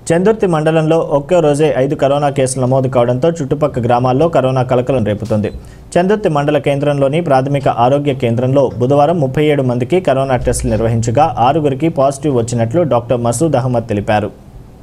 చందుర్తి మండలంలో ఒకే రోజే ఐదు కరోనా కేసులు నమోదు కావడంతో చుట్టుపక్కల గ్రామాల్లో కరోనా కలకలం రేపుతుంది చందుర్తి మండల కేంద్రంలోని ప్రాథమిక ఆరోగ్య కేంద్రంలో బుధవారం ముప్పై ఏడు మందికి కరోనా టెస్టులు నిర్వహించగా ఆరుగురికి పాజిటివ్ వచ్చినట్లు డాక్టర్ మసూద్ అహ్మద్ తెలిపారు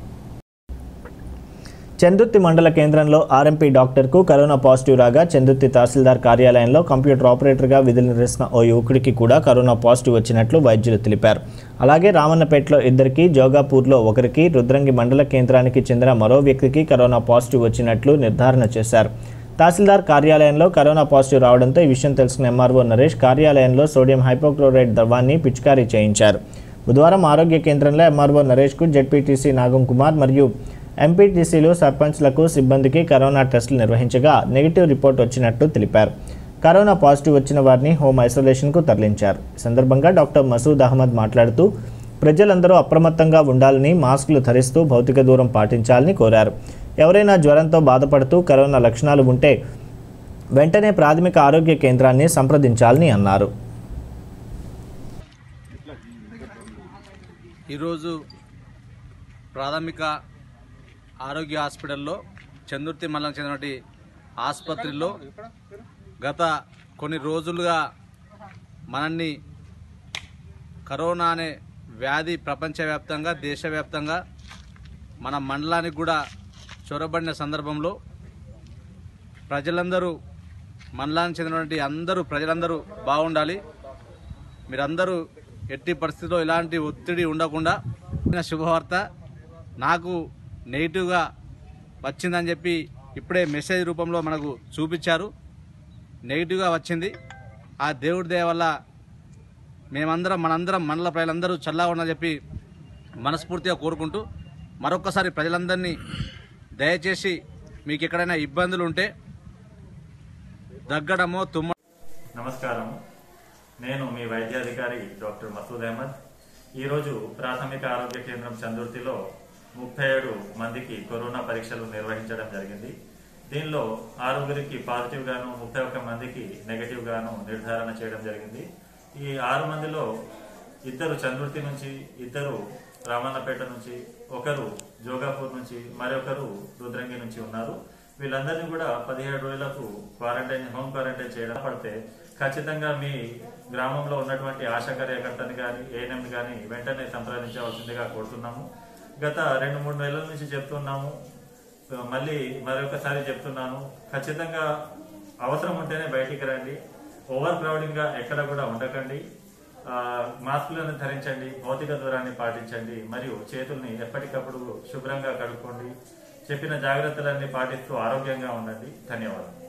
చందుర్తి మండల కేంద్రంలో ఆర్ఎంపీ డాక్టర్కు కరోనా పాజిటివ్ రాగా చందుర్తి తహసీల్దార్ కార్యాలయంలో కంప్యూటర్ ఆపరేటర్గా విధులు నిర్వహిస్తున్న ఓ యువకుడికి కూడా కరోనా పాజిటివ్ వచ్చినట్లు వైద్యులు తెలిపారు అలాగే రామన్నపేటలో ఇద్దరికి జోగాపూర్లో ఒకరికి రుద్రంగి మండల కేంద్రానికి చెందిన మరో వ్యక్తికి కరోనా పాజిటివ్ వచ్చినట్లు నిర్ధారణ చేశారు తహసీల్దార్ కార్యాలయంలో కరోనా పాజిటివ్ రావడంతో ఈ విషయం తెలుసుకున్న ఎంఆర్ఓ నరేష్ కార్యాలయంలో సోడియం హైపోక్లోరైడ్ ద్రవాన్ని పిచికారీ చేయించారు బుధవారం ఆరోగ్య కేంద్రంలో ఎంఆర్ఓ నరేష్కు జెడ్పీటీసీ నాగం కుమార్ మరియు ఎంపీటీసీలు సర్పంచ్లకు సిబ్బందికి కరోనా టెస్టులు నిర్వహించగా నెగిటివ్ రిపోర్ట్ వచ్చినట్టు తెలిపారు కరోనా పాజిటివ్ వచ్చిన వారిని హోమ్ ఐసోలేషన్కు తరలించారు ఈ సందర్భంగా డాక్టర్ మసూద్ అహ్మద్ మాట్లాడుతూ ప్రజలందరూ అప్రమత్తంగా ఉండాలని మాస్కులు ధరిస్తూ భౌతిక దూరం పాటించాలని కోరారు ఎవరైనా జ్వరంతో బాధపడుతూ కరోనా లక్షణాలు ఉంటే వెంటనే ప్రాథమిక ఆరోగ్య కేంద్రాన్ని సంప్రదించాలని అన్నారు ఈరోజు ప్రాథమిక ఆరోగ్య హాస్పిటల్లో చందుర్తి మండలం చెందినటువంటి ఆసుపత్రిలో గత కొన్ని రోజులుగా మనల్ని కరోనా అనే వ్యాధి ప్రపంచవ్యాప్తంగా దేశవ్యాప్తంగా మన మండలానికి కూడా చొరబడిన సందర్భంలో ప్రజలందరూ మండలానికి చెందినటువంటి అందరూ ప్రజలందరూ బాగుండాలి మీరందరూ ఎట్టి పరిస్థితిలో ఎలాంటి ఒత్తిడి ఉండకుండా చిన్న శుభవార్త నాకు నెగిటివ్గా వచ్చిందని చెప్పి ఇప్పుడే మెసేజ్ రూపంలో మనకు చూపించారు నెగిటివ్గా వచ్చింది ఆ దేవుడి దయ వల్ల మేమందరం మనందరం మండల ప్రజలందరూ చల్లగా ఉందని చెప్పి మనస్ఫూర్తిగా కోరుకుంటూ మరొక్కసారి ప్రజలందరినీ దయచేసి మీకు ఎక్కడైనా ఇబ్బందులు ఉంటే దగ్గడమో తుమ్మ నమస్కారం నేను మీ వైద్యాధికారి డాక్టర్ మసూద్ అహ్మద్ ఈరోజు ప్రాథమిక ఆరోగ్య కేంద్రం చందుర్తిలో ముప్పై ఏడు మందికి కరోనా పరీక్షలు నిర్వహించడం జరిగింది దీనిలో ఆరుగురికి పాజిటివ్ గాను ముప్పై ఒక్క మందికి నెగటివ్ గాను నిర్ధారణ చేయడం జరిగింది ఈ ఆరు మందిలో ఇద్దరు చందుర్తి నుంచి ఇద్దరు రామన్నపేట నుంచి ఒకరు జోగాపూర్ నుంచి మరొకరు రుద్రంగి నుంచి ఉన్నారు వీళ్ళందరినీ కూడా పదిహేడు రోజులకు క్వారంటైన్ హోమ్ క్వారంటైన్ చేయడం పడితే ఖచ్చితంగా మీ గ్రామంలో ఉన్నటువంటి ఆశా కార్యకర్తని కానీ ఏఎన్ఎం కానీ వెంటనే సంప్రదించవలసిందిగా కోరుతున్నాము గత రెండు మూడు నెలల నుంచి చెప్తున్నాము మళ్ళీ మరొకసారి చెప్తున్నాను ఖచ్చితంగా అవసరం ఉంటేనే బయటికి రండి ఓవర్ క్రౌడింగ్ గా ఎక్కడ కూడా ఉండకండి ఆ, మాస్కులను ధరించండి భౌతిక దూరాన్ని పాటించండి మరియు చేతుల్ని ఎప్పటికప్పుడు శుభ్రంగా కడుక్కోండి చెప్పిన జాగ్రత్తలన్నీ పాటిస్తూ ఆరోగ్యంగా ఉండండి ధన్యవాదాలు